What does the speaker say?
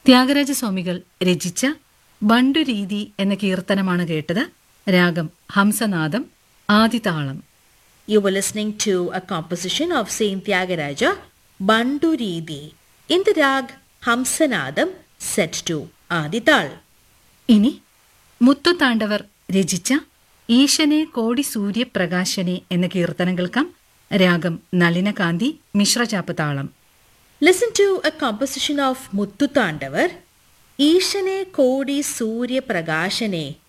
ത്യാഗരാജസ്വാമികൾ രചിച്ച ബണ്ടുരീതി എന്ന കീർത്തനമാണ് കേട്ടത് രാഗം ഹംസനാദം ആദിതാളം You were listening to a composition of Saint Tyagaraja, Banduridi, in the rag Hamsanadam set to Adital. ഇനി മുത്തുതാണ്ഡവർ രചിച്ച ഈശനെ കോടി സൂര്യപ്രകാശനെ എന്ന കീർത്തനം കേൾക്കാം രാഗം നളിനകാന്തി മിശ്രചാപ്പ് താളം Listen to a composition of Muttu Tandavar, Ishane Kodi Surya Pragashane